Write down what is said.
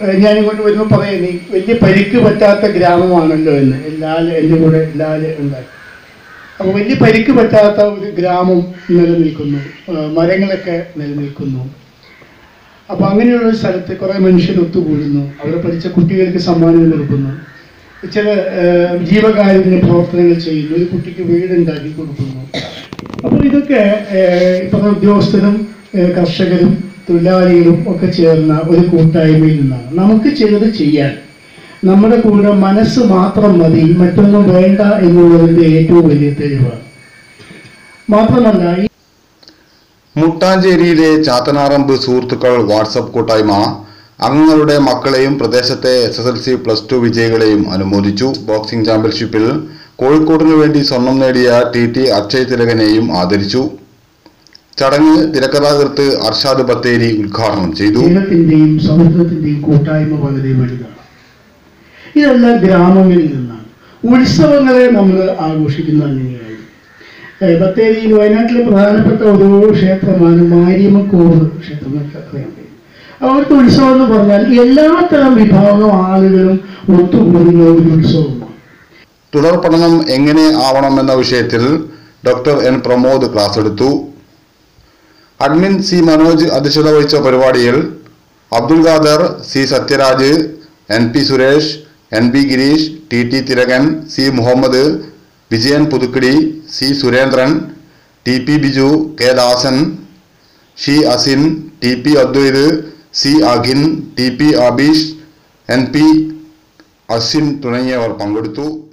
ഏഹ് ഞാൻ ഇങ്ങോട്ട് വരുമ്പോൾ പറയുന്നത് ഈ വലിയ പരിക്ക് പറ്റാത്ത ഗ്രാമമാണല്ലോ എന്ന് ലാൽ എൻ്റെ കൂടെ ലാൽ ഉണ്ടായി അപ്പോൾ വലിയ പരിക്ക് പറ്റാത്ത ഒരു ഗ്രാമം നിലനിൽക്കുന്നു ഏഹ് മരങ്ങളൊക്കെ നിലനിൽക്കുന്നു അപ്പോൾ അങ്ങനെയുള്ള ഒരു സ്ഥലത്ത് കുറേ മനുഷ്യർ ഒത്തുകൂടുന്നു അവിടെ പഠിച്ച കുട്ടികൾക്ക് സമ്മാനങ്ങൾ നൽകുന്നു ചില ഏഹ്, ജീവകാരുണ്യ പ്രവർത്തനങ്ങൾ ചെയ്യുന്നു ഒരു കുട്ടിക്ക് വീടുണ്ടാക്കി കൊടുക്കുന്നു അപ്പോൾ ഇതൊക്കെ ഏഹ്, ഈ പറഞ്ഞ ഉദ്യോഗസ്ഥരും ഏഹ്, കർഷകരും തൊഴിലാളികളും ഒക്കെ ചേർന്ന ഒരു കൂട്ടായ്മയിൽ നിന്നാണ് നമുക്ക് ചിലത് ചെയ്യാൻ നമ്മുടെ കൂടെ മനസ്സ് മാത്രം മതി മറ്റൊന്നും വേണ്ട എന്നുള്ളതിൻ്റെ ഏറ്റവും വലിയ തെളിവാണ് മാത്രമല്ല ഈ മുട്ടാഞ്ചേരിയിലെ ചാത്തനാറമ്പ് സുഹൃത്തുക്കൾ വാട്സപ്പ് കൂട്ടായ്മ അംഗങ്ങളുടെ മക്കളെയും പ്രദേശത്തെ S S L C plus two വിജയികളെയും അനുമോദിച്ചു ബോക്സിംഗ് ചാമ്പ്യൻഷിപ്പിൽ കോഴിക്കോടിനു വേണ്ടി സ്വർണം നേടിയ ടി ടി അക്ഷയ് തിലകനെയും ആദരിച്ചു ചടങ്ങ് തിരക്കഥാകൃത്ത് അർഷാദ് ബത്തേരി ഉദ്ഘാടനം ചെയ്തു സ്നേഹത്തിന്റെയും സൗഹൃദത്തിന്റെയും കൂട്ടായ്മ വളരെ വലുതാണ് ഇതെല്ലാം ഗ്രാമങ്ങളിൽ നിന്നാണ് ഉത്സവങ്ങളെ നമ്മൾ ആഘോഷിക്കുന്നത് അങ്ങനെയായി ഏഹ് ബത്തേരിയിൽ വയനാട്ടിലെ പ്രധാനപ്പെട്ട ഒരു ക്ഷേത്രമാണ് മാരിയമ്മക്കോവ് ക്ഷേത്രം എന്നൊക്കെ അറിയാൻ കഴിയും അവിടുത്തെ ഉത്സവം എന്ന് പറഞ്ഞാൽ എല്ലാത്തരം വിഭാഗം ആളുകളും ഒത്തുകൂടുന്ന ഒരു ഉത്സവമാണ് തുടർ പഠനം എങ്ങനെ ആവണമെന്ന വിഷയത്തിൽ ഡോക്ടർ എൻ പ്രമോദ് ക്ലാസ് എടുത്തു അഡ്മിൻ സി മനോജ് അധ്യക്ഷത വഹിച്ച പരിപാടിയിൽ Abdul Khader C Sathyaraj N P Suresh N B Gireesh T T Thilakan C Muhammad Vijayan Puthukkidi C Surendran T P Biju K Dasan ഷി Asin T P Advaith C Akhin T P Abeesh N P Asin തുടങ്ങിയവർ പങ്കെടുത്തു